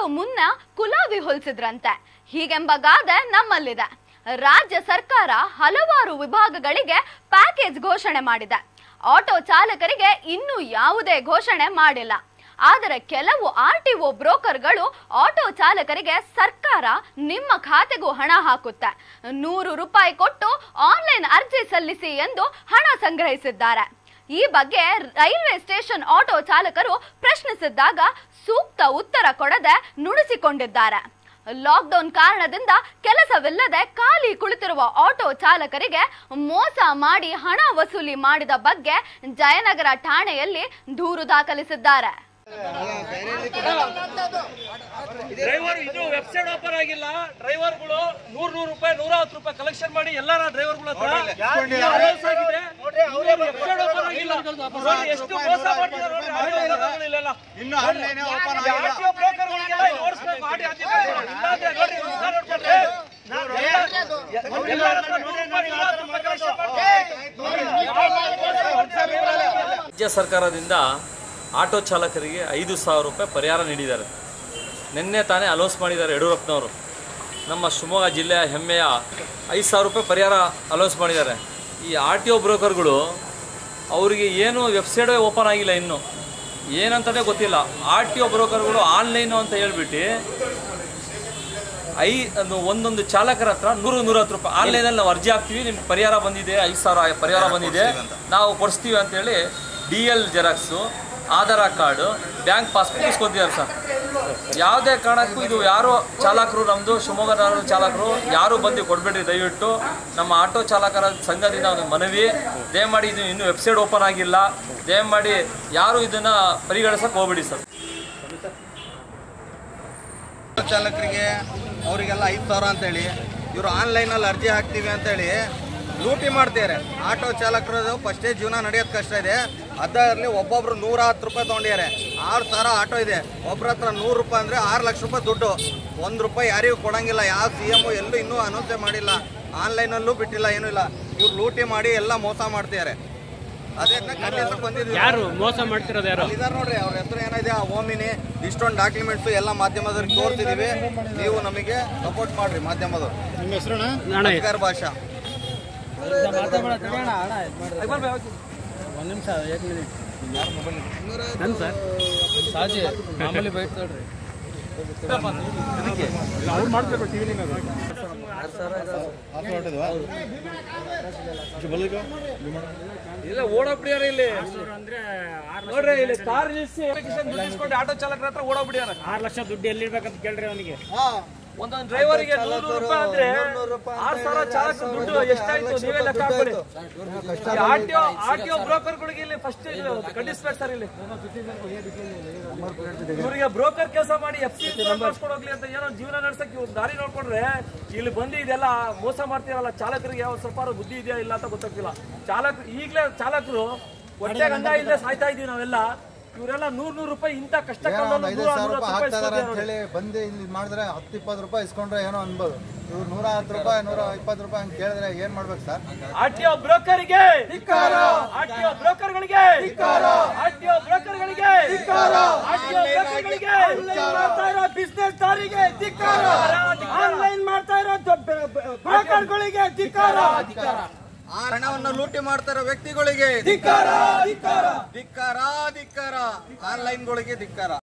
ಮುನ್ನ ಕುಲಾವಿ ಹೊಲ್ಸಿದ್ರಂತೆ ಹೀಗೆಂಬ ಗಾದೆ ನಮ್ಮಲ್ಲಿದೆ ರಾಜ್ಯ ಸರ್ಕಾರ ಹಲವಾರು ವಿಭಾಗಗಳಿಗೆ ಪ್ಯಾಕೇಜ್ ಘೋಷಣೆ ಮಾಡಿದೆ ಆಟೋ ಚಾಲಕರಿಗೆ ಇನ್ನೂ ಯಾವುದೇ ಘೋಷಣೆ ಮಾಡಿಲ್ಲ ಆದರೆ ಕೆಲವು ಆರ್ ಟಿ ಒ ಬ್ರೋಕರ್ಗಳು ಆಟೋ ಚಾಲಕರಿಗೆ ಸರ್ಕಾರ ನಿಮ್ಮ ಖಾತೆಗೂ ಹಣ ಹಾಕುತ್ತೆ ನೂರು ರೂಪಾಯಿ ಕೊಟ್ಟು ಆನ್ಲೈನ್ ಅರ್ಜಿ ಸಲ್ಲಿಸಿ ಎಂದು ಹಣ ಸಂಗ್ರಹಿಸಿದ್ದಾರೆ ಈ ಬಗ್ಗೆ ರೈಲ್ವೆ ಸ್ಟೇಷನ್ ಆಟೋ ಚಾಲಕರು ಪ್ರಶ್ನಿಸಿದ್ದಾಗ ಸೂಕ್ತ ಉತ್ತರ ಕೊಡದೆ ನುಡಿಸಿಕೊಂಡಿದ್ದಾರೆ ಲಾಕ್ಡೌನ್ ಕಾರಣದಿಂದ ಕೆಲಸವಿಲ್ಲದೆ ಖಾಲಿ ಕುಳಿತಿರುವ ಆಟೋ ಚಾಲಕರಿಗೆ ಮೋಸ ಮಾಡಿ ಹಣ ವಸೂಲಿ ಮಾಡಿದ ಬಗ್ಗೆ ಜಯನಗರ ಠಾಣೆಯಲ್ಲಿ ದೂರು ದಾಖಲಿಸಿದ್ದಾರೆ ಡ್ರೈವರ್ ಇದು ವೆಬ್ಸೈಟ್ ಓಪನ್ ಆಗಿಲ್ಲ ಡ್ರೈವರ್ಗಳು ನೂರ್ ನೂರು ರೂಪಾಯಿ ನೂರ ಹತ್ತು ರೂಪಾಯಿ ಕಲೆಕ್ಷನ್ ಮಾಡಿ ಎಲ್ಲಾರ ಡ್ರೈವರ್ಗಳ ಹತ್ರ announce ಆಗಿದೆ. ಇನ್ನು ವೆಬ್ಸೈಟ್ ಓಪನ್ ಆಗಿಲ್ಲ ನೋಡಿ ಎಷ್ಟು ಮೋಸ ಮಾಡ್ತಿದ್ದಾರೆ ನೋಡಿ ಆಟೋ ಬ್ರೋಕರ್ಗಳಿಲ್ಲೆಲ್ಲ. ಈ ಆಟೋ ಬ್ರೋಕರ್ಗಳಿಗೆಲ್ಲ ಇದು ಓಡಿಸ್ಬೇಕು, ಆಟೋ ಅಧಿಕಾರಿಗಳು. ಇಲ್ಲಾಂದ್ರೆ ನೋಡಿ ಇವ್ರು ಉದ್ದಾರ ನೋಡ್ಕೊಂಡ್ರೆ ಎಲ್ಲ- ಎಲ್ಲರ ಹತ್ರ ನೂರು ರೂಪಾಯಿ, ನೂರ ಹತ್ತು ರೂಪಾಯಿ collection ಮಾಡ್ತಾರೆ. ರಾಜ್ಯ ಸರ್ಕಾರದಿಂದ ಆಟೋ ಚಾಲಕರಿಗೆ ಐದು ಸಾವಿರ ರೂಪಾಯಿ ಪರಿಹಾರ ನೀಡಿದ್ದಾರೆ ನಿನ್ನೆ ತಾನೇ ಅಲೌನ್ಸ್ ಮಾಡಿದ್ದಾರೆ ಯಡಿಯೂರಪ್ಪನವರು ನಮ್ಮ ಶಿವಮೊಗ್ಗ ಜಿಲ್ಲೆಯ ಹೆಮ್ಮೆಯ ಐದು ಸಾವಿರ ರೂಪಾಯಿ ಪರಿಹಾರ ಅಲೌನ್ಸ್ ಮಾಡಿದ್ದಾರೆ ಈ ಆರ್ ಟಿ ಒ ಬ್ರೋಕರ್ಗಳು ಅವರಿಗೆ ಏನು ವೆಬ್ಸೈಟೇ ಓಪನ್ ಆಗಿಲ್ಲ ಇನ್ನು ಏನಂತಲೇ ಗೊತ್ತಿಲ್ಲ ಆರ್ ಟಿ ಒ ಬ್ರೋಕರ್ಗಳು ಆನ್ಲೈನು ಅಂತ ಹೇಳ್ಬಿಟ್ಟು ಐ ಅದು ಒಂದೊಂದು ಚಾಲಕರ ಹತ್ರ ನೂರು ನೂರತ್ತು ರೂಪಾಯಿ ಆನ್ಲೈನಲ್ಲಿ ನಾವು ಅರ್ಜಿ ಹಾಕ್ತೀವಿ ನಿಮ್ಗೆ ಪರಿಹಾರ ಬಂದಿದೆ ಐದು ಸಾವಿರ ಪರಿಹಾರ ಬಂದಿದೆ ನಾವು ಕೊಡಿಸ್ತೀವಿ ಅಂತೇಳಿ D L xerox Aadhaar card bank passbook ಇಸ್ಕೊತಿದ್ದಾರೆ ಸರ್ ಯಾವುದೇ ಕಾರಣಕ್ಕೂ ಇದು ಯಾರು ಚಾಲಕರು ನಮ್ಮದು ಶಿವಮೊಗ್ಗದ ಚಾಲಕರು ಯಾರು ಬಂದು ಕೊಡಬೇಡ್ರಿ ದಯವಿಟ್ಟು ನಮ್ಮ ಆಟೋ ಚಾಲಕರ ಸಂಘದಿಂದ ಒಂದು ಮನವಿ ದಯಮಾಡಿ ಇದು ಇನ್ನೂ ವೆಬ್ಸೈಟ್ ಓಪನ್ ಆಗಿಲ್ಲ ದಯಮಾಡಿ ಯಾರು ಇದನ್ನು ಪರಿಗಣಿಸಕ್ಕೆ ಹೋಗ್ಬೇಡಿ ಸರ್ ಆಟೋ ಚಾಲಕರಿಗೆ ಅವರಿಗೆಲ್ಲ ಐದು ಸಾವಿರ ಅಂತೇಳಿ ಇವರು ಆನ್ಲೈನಲ್ಲಿ ಅರ್ಜಿ ಹಾಕ್ತೀವಿ ಅಂತೇಳಿ ಲೂಟಿ ಮಾಡ್ತಿದ್ದಾರೆ ಆಟೋ ಚಾಲಕರದು ಫಸ್ಟೇ ಜೀವನ ನಡೆಯೋದು ಕಷ್ಟ ಇದೆ ಅದರಲ್ಲಿ ಒಬ್ಬೊಬ್ರು ನೂರ ಹತ್ತು ರೂಪಾಯಿ ತೊಗೊಂಡಿದ್ದಾರೆ ಆರು ಸಾವಿರ ಆಟೋ ಇದೆ ಒಬ್ರ ಹತ್ರ ನೂರು ರೂಪಾಯಿ ಅಂದರೆ ಆರು ಲಕ್ಷ ರೂಪಾಯಿ ದುಡ್ಡು ಒಂದು ರೂಪಾಯಿ ಯಾರಿಗೂ ಕೊಡಂಗಿಲ್ಲ ಯಾವ ಸಿ ಎಮ್ಮು ಎಲ್ಲೂ ಇನ್ನೂ ಅನೌನ್ಸೇ ಮಾಡಿಲ್ಲ ಆನ್ಲೈನಲ್ಲೂ ಬಿಟ್ಟಿಲ್ಲ ಏನೂ ಇಲ್ಲ ಇವ್ರು ಲೂಟಿ ಮಾಡಿ ಎಲ್ಲ ಮೋಸ ಮಾಡ್ತಿದ್ದಾರೆ ಅದನ್ನ ಖಂಡಿತಕ್ಕೆ ಬಂದಿದ್ದೀವಿ ಯಾರು ಮೋಸ ಮಾಡ್ತಿರೋದು ಯಾರು ಇದಾರೆ ನೋಡ್ರಿ ಅವ್ರ ಹೆಸರು ಏನಿದೆ ಆ ಓಮಿನಿ ಇಷ್ಟೊಂದು ಡಾಕ್ಯುಮೆಂಟ್ಸ್ ಎಲ್ಲ ಮಾಧ್ಯಮದವ್ರಿಗೆ ತೋರಿಸಿದೀವಿ ನೀವು ನಮಗೆ ಸಪೋರ್ಟ್ ಮಾಡ್ರಿ ಮಾಧ್ಯಮದವ್ರು ನಿಮ್ಮ ಹೆಸರಣ್ಣ ಅಣ್ಣ ಅಧಿಕಾರ ಭಾಷಾ ಒಂದು ನಿಮಿಷ ಏಕ್ ಮಿನಿಟ್ ನನ್ ಸರ್ ಸಾಜಿ ಮಾಮೂಲಿ ಬೈಟ್ ನೋಡ್ರಿ ಇಲ್ಲ ಓಡೋಗ್ಬಿಡ್ಯಾರ ಇಲ್ಲಿ ನೋಡ್ರಿ ಇಲ್ಲಿ ಸ್ಟಾರ್ ನಿಲ್ಸಿ application ದುಡ್ಡು ಇಸ್ಕೊಂಡು ಆಟೋ ಚಾಲಕರ ಹತ್ರ ಓಡೋಗ್ಬಿಡ್ಯಾರ ಆರು ಲಕ್ಷ ದುಡ್ಡು ಎಲ್ಲಿರ್ಬೇಕಂತ ಕೇಳ್ರಿ ಅವನಿಗೆ ಒಂದೊಂದು ಡ್ರೈವರ್ಗೆ ನೂರು ನೂರು ರೂಪಾಯಿ ಅಂದ್ರೆ ಆರ್ ಸಾವಿರ ಚಾಲಕ ದುಡ್ಡು ಎಷ್ಟಾಯ್ತು ನೀವೇ ಲೆಕ್ಕ ಹಾಕೊಳ್ಳಿ ಆರ್ಟಿಒ ಆರ್ಟಿಒ ಬ್ರೋಕರ್ಗಳಿಗೆ ಇಲ್ಲಿ ಫಸ್ಟ್ ಖಂಡಿಸ್ಬೇಕು ಸರ್ ಇಲ್ಲಿ ಇವರಿಗೆ ಬ್ರೋಕರ್ ಕೆಲಸ ಮಾಡಿ ಎಫ್ ಸಿ ಹೋಗ್ಲಿ ಅಂತ ಏನೋ ಜೀವನ ನಡ್ಸಕ್ ಇವ್ರು ದಾರಿ ನೋಡ್ಕೊಂಡ್ರೆ ಇಲ್ಲಿ ಬಂದು ಇದೆಲ್ಲ ಮೋಸ ಮಾಡ್ತೀರಲ್ಲ ಚಾಲಕರಿಗೆ ಯಾವ ಸ್ವಲ್ಪ ಬುದ್ಧಿ ಇದೆಯಾ ಇಲ್ಲ ಅಂತ ಗೊತ್ತಾಗ್ತಿಲ್ಲ ಚಾಲಕ ಈಗಲೇ ಚಾಲಕರು ಹೊಟ್ಟೆ ಗಂಧ ಇಲ್ಲದೆ ಸಾಯ್ತಾ ಇದೀವಿ ನಾವೆಲ್ಲ ಇವರೆಲ್ಲ ನೂರ್ ನೂರು ರೂಪಾಯಿ ಇಂತ ಕಷ್ಟ ಕಾಲದಲ್ಲೂ ಐದು ನೂರ ಸಾವಿರ ನೂರ ರೂಪಾಯಿ ಹತ್ತು ರೂಪಾಯಿ ಹಾಕ್ತಾ ಇದಾರೆ ಅಂತ ಇಸ್ಕೊತಾರೆ ನೋಡಿ. ಹೇಳಿ ಬಂದು ಇಲ್ಲಿ ಮಾಡಿದ್ರೆ ಹತ್ತು ಇಪ್ಪತ್ತು ರೂಪಾಯಿ ಇಸ್ಕೊಂಡ್ರೆ ಏನೋ ಅನ್ಬೋದು ಇವ್ರು ನೂರ ಹತ್ತು ರೂಪಾಯಿ ನೂರ ಇಪ್ಪತ್ತು ರೂಪಾಯಿ ಹಂಗೆ ಕೇಳಿದ್ರೆ ಏನ್ ಮಾಡ್ಬೇಕು ಸರ್ ಆರ್ಟಿಒ ಬ್ರೋಕರಿಗೆ ಆರ್ಟಿಒ ಬ್ರೋಕರ್ಗಳಿಗೆ ಆರ್ಟಿಒ ಬ್ರೋಕರ್ಗಳಿಗೆ ಆರ್ಟಿಒ ಬ್ರೋಕರ್ಗಳಿಗೆ ಮಾಡ್ತಾ ಇರೋ ಬಿಸ್ನೆಸ್ ದಾರಿಗೆ ಆನ್ಲೈನ್ ಮಾಡ್ತಾ ಇರೋ ಬ್ರೋಕರ್ಗಳಿಗೆ ಧಿಕ್ಕಾರ ಆ ಹಣವನ್ನು ಲೂಟಿ ಮಾಡ್ತಾರೋ ವ್ಯಕ್ತಿಗಳಿಗೆ ಧಿಕ್ಕಾರ ಧಿಕ್ಕಾರ ಧಿಕ್ಕಾರ ಆನ್ಲೈನ್ಗಳಿಗೆ ಧಿಕ್ಕಾರ